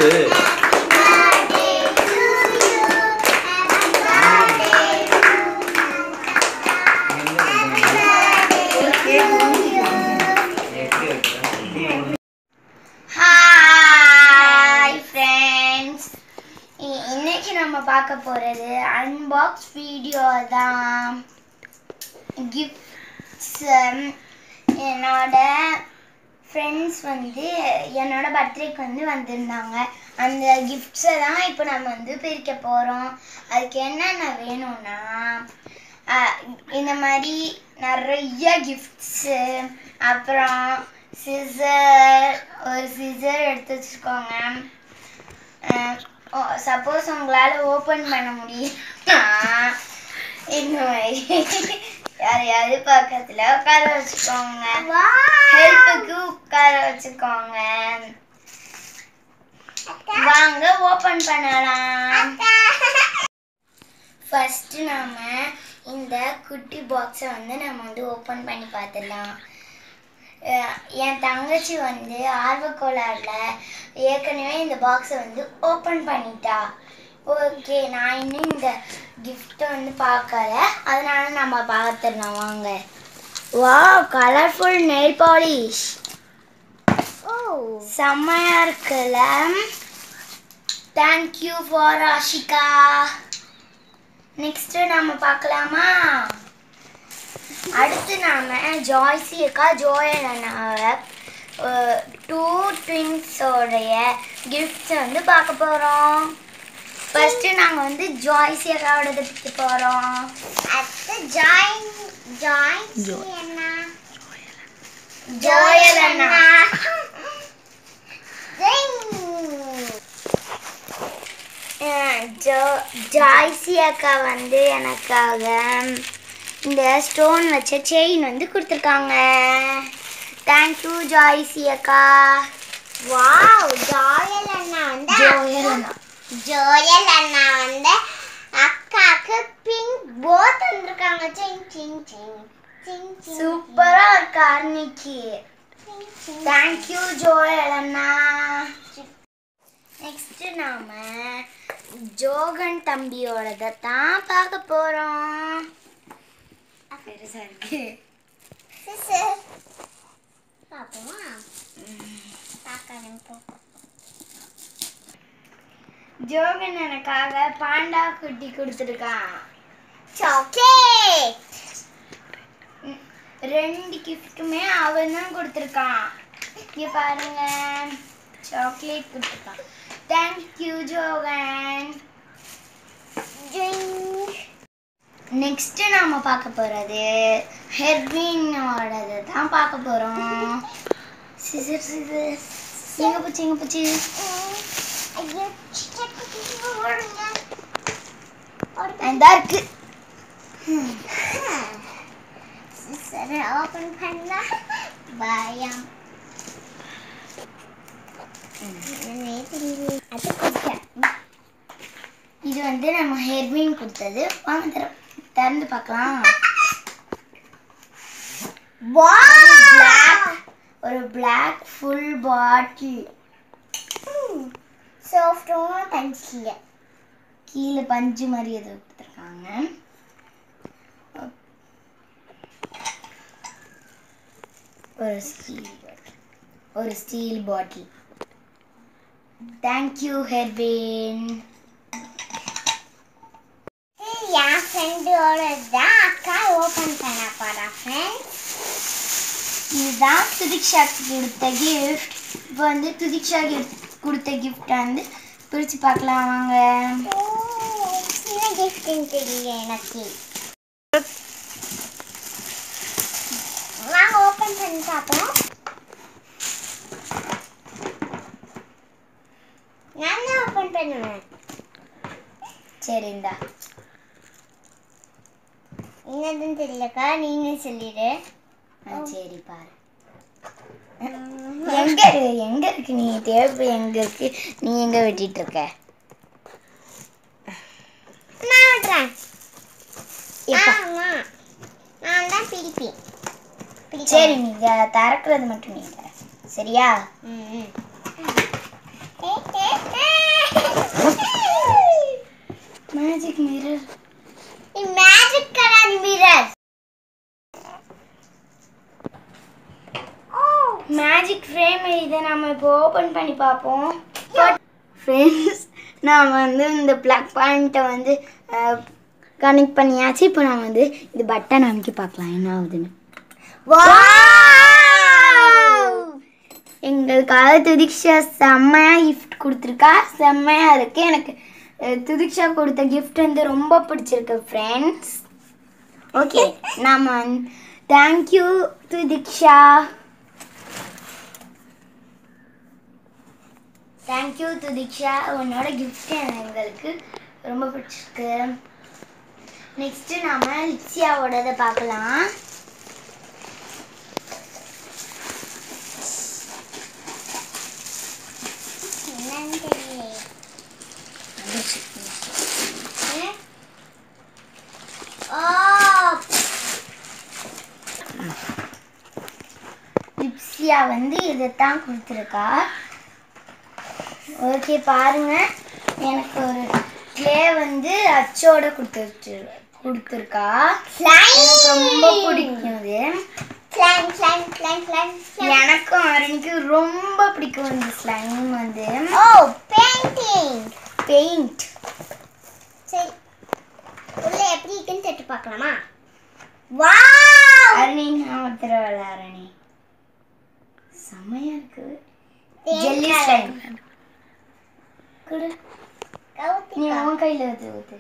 சொல்லு hi friends இன்னைக்கு நம்ம பார்க்க போகிறது அன்பாக்ஸ் வீடியோ தான் கிஃப்ட்ஸ் என்னோட ஃப்ரெண்ட்ஸ் வந்து என்னோட பர்த்டேக்கு வந்து வந்திருந்தாங்க அந்த கிஃப்ட்ஸை தான் இப்போ நம்ம வந்து பிரிக்க போகிறோம் அதுக்கு என்னென்ன வேணும்னா அஹ், இந்த மாதிரி நிறைய கிஃப்ட்ஸு அப்புறம் சிசர் ஒரு சிசர் எடுத்து வச்சுக்கோங்க சப்போஸ் உங்களால் ஓப்பன் பண்ண முடியும்னா இந்த மாதிரி யாரையாவது பக்கத்தில் உட்கார வச்சுக்கோங்க ஹெல்ப்புக்கு உட்கார வச்சுக்கோங்க வாங்க ஓப்பன் பண்ணலாம் ஃபர்ஸ்ட் நாம இந்த குட்டி பாக்ஸை வந்து நம்ம வந்து ஓப்பன் பண்ணி பார்த்துடலாம் அஹ் என் தங்கச்சி வந்து ஆர்வக்கோளாறில் ஏற்கனவே இந்த பாக்ஸை வந்து ஓப்பன் பண்ணிட்டா ஓகே நான் இன்னும் இந்த கிஃப்ட்டை வந்து பார்க்கல அதனால நம்ம பார்த்துடலாம் வாங்க வா கலர்ஃபுல் நெயில் பாலிஷ் செம்மையா இருக்குல்ல தேங்க்யூ ஃபார் ஆஷிகா நெக்ஸ்ட் நம்ம பார்க்கலாமா அடுத்து நாம ஜாய்ஸி அக்கா ஜோயல் அண்ணாவை டூ ட்வின்ஸோடைய கிஃப்ட்ஸ் வந்து பார்க்க போகிறோம் ஃபர்ஸ்ட் நாங்கள் வந்து ஜாய்ஸி அக்காவோடது பிடிக்க போகிறோம் அடுத்து ஜாய் ஜாய்ஸி அண்ணா ஜோயல் அண்ணா அஹ் ஜோ- ஜாய்ஸி அக்கா வந்து எனக்காக இந்த ஸ்டோன் வச்ச செயின் வந்து கொடுத்துருக்காங்க தேங்க்யூ ஜாய்ஸி அக்கா வாவ் ஜோயல் அண்ணா வந்து ஜோயல் அண்ணா ஜோயல் அண்ணா வந்து அக்காக்கு பிங்க் போத் வந்திருக்காங்க சிங் சிங் சிங் சிங் சிங் சூப்பராக இருக்கா அன்னைக்கு சிங் சிங் தேங்க்யூ ஜோயல் அண்ணா நெக்ஸ்ட் நாம ஜோகன் தம்பியோடதை தான் பார்க்க போகிறோம் பெருசா இருக்கு சிஸ்டர் பாப்போமா பார்க்கலாம் போ ஜோகன் எனக்காக பாண்டா குட்டி கொடுத்துருக்கான் சாக்லேட் ரெண்டு கிஃப்ட்டுமே அவன் தான் கொடுத்துருக்கான் இங்கே பாருங்க சாக்லேட் கொடுத்துருக்கான் தேங்க்யூ ஜோகன் நெக்ஸ்ட் நாம பார்க்க போறது ஹெர்வினோடது தான் பார்க்க போறோம் சிசர் சிசர் எங்க போச்சு எங்க போச்சு ஐயோ ஓடுங்க இந்த இருக்கு சிஸ்டர் ஓபன் பண்ணா பயம் அது கொஞ்சம் இது வந்து நம்ம ஹெர்வின் கொடுத்தது வாங்க திற திறந்து பார்க்கலாம் Wow! ஒரு பிளாக் ஃபுல் பாட்டில் சாஃப்டான பென்சில் கீழே பஞ்சு மாதிரி எது கொடுத்துருக்காங்க ஒரு ஸ்டீல் ஒரு ஸ்டீல் பாட்டில் தேங்க்யூ ஹெர்வின் என் ஃப்ரெண்டோட தான் அக்கா ஓப்பன் பண்ண போகிறா ஃப்ரெண்ட்ஸ் இதுதான் துதிக்ஷாக்கு கொடுத்த கிஃப்ட் இப்போ வந்து துதிக்ஷா gift கொடுத்த gift வந்து பிரித்து பார்க்கலாம் வாங்க சின்ன கிஃப்ட்னு தெரியல எனக்கு வாங்க ஓப்பன் பண்ணி பார்ப்போம் நான் தான் ஓப்பன் பண்ணுவேன் சரி இந்தா என்னதுன்னு தெரியலக்கா நீங்களே சொல்லிடு ஆ சரி பாரு எங்க இருக்கு எங்க இருக்கு நீ தேவை எங்க இருக்கு நீ எங்க வெட்டிட்டு இருக்க நான் விட்றேன் எப்பா? ஆமா நான் தான் பிடிப்பேன் பிடிப்பேன். சரி நீங்க திறக்கிறது மட்டும் நீங்க சரியா ம், ம். ஏ, ஏ, ஏ. Magic mirror magic colour mirror magic frame இதை நம்ம இப்போ ஓப்பன் பண்ணி பார்ப்போம் ஃப்ரெண்ட்ஸ் நான் வந்து இந்த ப்ளக் பாயிண்ட்டை வந்து கனெக்ட் பண்ணியாச்சு இப்போ நான் வந்து இது பட்டன் அமைக்கி பார்க்கலாம் என்ன ஆகுதுன்னு எங்களுக்காக துதிக்ஷா செம்மையாக கிஃப்ட் கொடுத்துருக்கா செம்மையாக இருக்குது எனக்கு அஹ், துதிக்ஷா கொடுத்த gift வந்து ரொம்ப பிடிச்சிருக்கு ஃப்ரெண்ட்ஸ் ஓகே நாம தேங்க்யூ துதிக்ஷா தேங்க்யூ துதிக்ஷா உன்னோட gift எங்களுக்கு ரொம்ப பிடிச்சிருக்கு நெக்ஸ்ட்டு நாம லிப்ஸியாவோடதை பார்க்கலாம் என்னன்னு தெரியல ஓ லிப்ஸியா வந்து இதைத்தான் கொடுத்துருக்கா ஓகே பாருங்க எனக்கு ஒரு க்ளே வந்து அச்சோட கொடுத்துருச்சு கொடுத்துருக்கா எனக்கு ரொம்ப பிடிக்கும் இது ஸ்லைம் ஸ்லைம் ஸ்லைம் ஸ்லைம் எனக்கும் அரணிக்கும் ரொம்ப பிடிக்கும் இந்த ஸ்லைம் வந்து ஓ பெயிண்டிங் பெயிண்ட் சரி உள்ள எப்படி இருக்குன்னு தொட்டு பார்க்கலாமா வாவ் அரணி நான் ஒருத்தர அரணி செமையா இருக்கு ஜெல்லி ஸ்லைம் கொடு நீ உன் கையில ஊத்து ஊத்து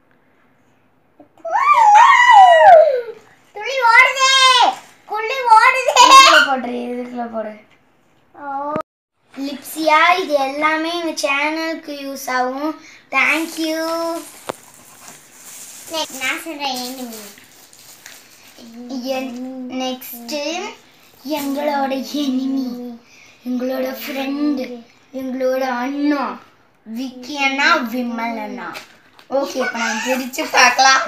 துளி ஓடுதே குள்ளி ஓடுதே இதுக்குள்ள போடுற இதுக்குள்ள போடு ஓ லிப்ஸியா இது எல்லாமே எங்க சேனலுக்கு யூஸ் ஆகும் தேங்க்யூ நான் சொல்றேன் enemy. நெக்ஸ்ட் எங்களோட எனிமி எங்களோட ஃப்ரெண்டு எங்களோட அண்ணா விக்கி அண்ணா விமல் அண்ணா ஓகே இப்போ நான் பிரிச்சு பார்க்கலாம்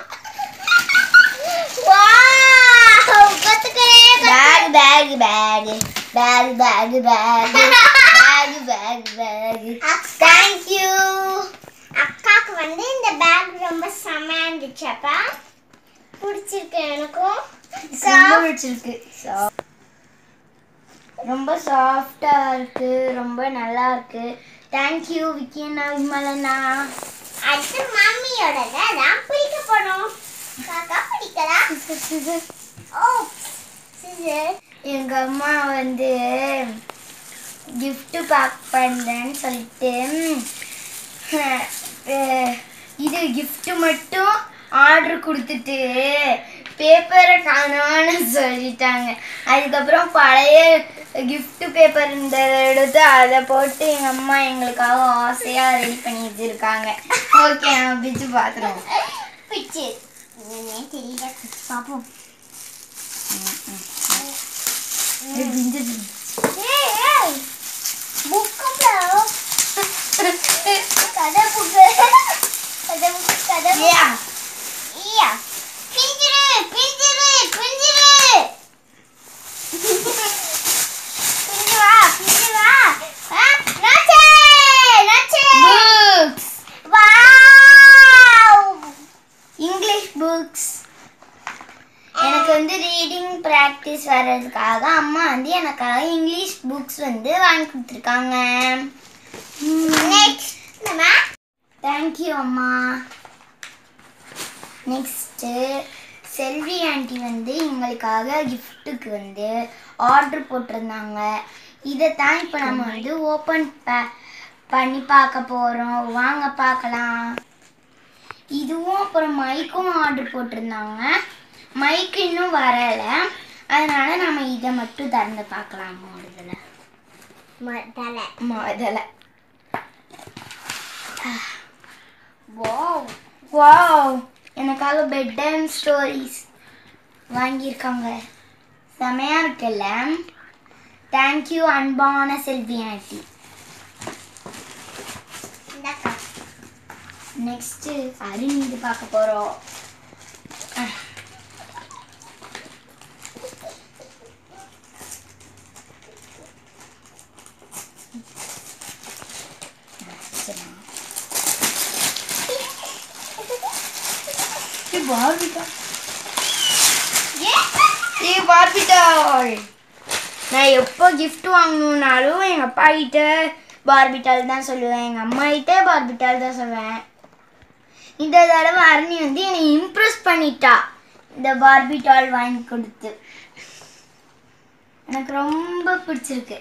வாவ் கத்துக்கிறேன் பேக் பேக் பேக் பேக் பேக் பேக் பேக் பேக் பேக் தேங்க்யூ அக்காக்கு வந்து இந்த பேக் ரொம்ப செமையா இருந்துச்சு அப்பா பிடிச்சிருக்கு எனக்கும் ரொம்ப பிடிச்சிருக்கு So- ரொம்ப சாஃப்டா இருக்கு ரொம்ப நல்லா இருக்கு தேங்க்யூ விக்கி அண்ணா விமல் அண்ணா அடுத்து மம்மியோடத தான் பிடிக்க போறோம் காக்கா பிடிக்கலா ஓ சிசர் எங்க அம்மா வந்து gift பேக் பண்றேன்னு சொல்லிட்டு ம், அஹ், இது gift மட்டும் ஆர்டர் கொடுத்துட்டு பேப்பரை காணோன்னு சொல்லிட்டாங்க அதுக்கப்புறம் பழைய gift பேப்பர் இந்த எடுத்து அதை போட்டு எங்க அம்மா எங்களுக்காக ஆசையா ரெடி பண்ணி வச்சிருக்காங்க ஓகே நம்ம பிச்சு பாத்துருவோம் பிச்சு என்னன்னே தெரியல பிச்சு பார்ப்போம் ஏய் புக்கு கதை புக்கு கதை புக்கு கதை புக்கு Yeah. ஐயா பிஞ்சிரு பிஞ்சிரு பிஞ்சிரு பிஞ்சு வா பிஞ்சு வா ஆ, நாச்சே நாச்சே Books. வாவ் இங்கிலீஷ் புக்ஸ் எனக்கு வந்து ரீடிங் ப்ராக்டிஸ் வர்றதுக்காக அம்மா வந்து எனக்காக இங்கிலீஷ் புக்ஸ் வந்து வாங்கி கொடுத்துருக்காங்க நெக்ஸ்ட் நம்ம தேங்க்யூ அம்மா நெக்ஸ்ட்டு செல்வி ஆண்டி வந்து எங்களுக்காக கிஃப்ட்டுக்கு வந்து ஆர்டர் போட்டிருந்தாங்க இதைத்தான் இப்போ நம்ம வந்து ஓப்பன் பண்ணி பார்க்க போகிறோம் வாங்க பார்க்கலாம் இதுவும் அப்புறம் மைக்கும் ஆர்டர் போட்டிருந்தாங்க மைக் இன்னும் வரலை அதனால நம்ம இதை மட்டும் திறந்து பார்க்கலாம் முதல்ல முதல்ல முதல்ல வாவ் வாவ் எனக்காக பெட் அண்ட் ஸ்டோரிஸ் வாங்கியிருக்காங்க செமையா இருக்குல்ல தேங்க்யூ அன்பான செல்வி ஆண்டி இந்தாக்கா நெக்ஸ்ட் அருண் இது பார்க்க போறோம் பார்பிட்டால் ஏ பார்பிட்டால் நான் எப்போ gift வாங்கணுன்னாலும் எங்கள் அப்பா கிட்ட பார்பிட்டால் தான் சொல்லுவேன் எங்கள் அம்மா கிட்ட பார்பிட்டால் தான் சொல்லுவேன் இந்த தடவை அருணி வந்து என்னை இம்ப்ரெஸ் பண்ணிட்டா இந்த பார்பிட்டால் வாங்கி கொடுத்து எனக்கு ரொம்ப பிடிச்சிருக்கு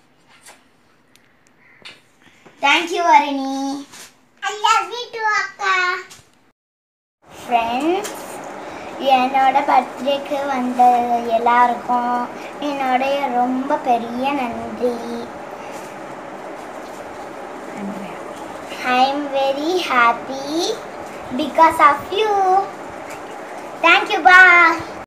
thank you Aruni I love you too, அக்கா ஃப்ரெண்ட்ஸ் என்னோட பர்த்டேக்கு வந்த எல்லாருக்கும் என்னோடைய ரொம்ப பெரிய நன்றி I am very happy because of you thank you பா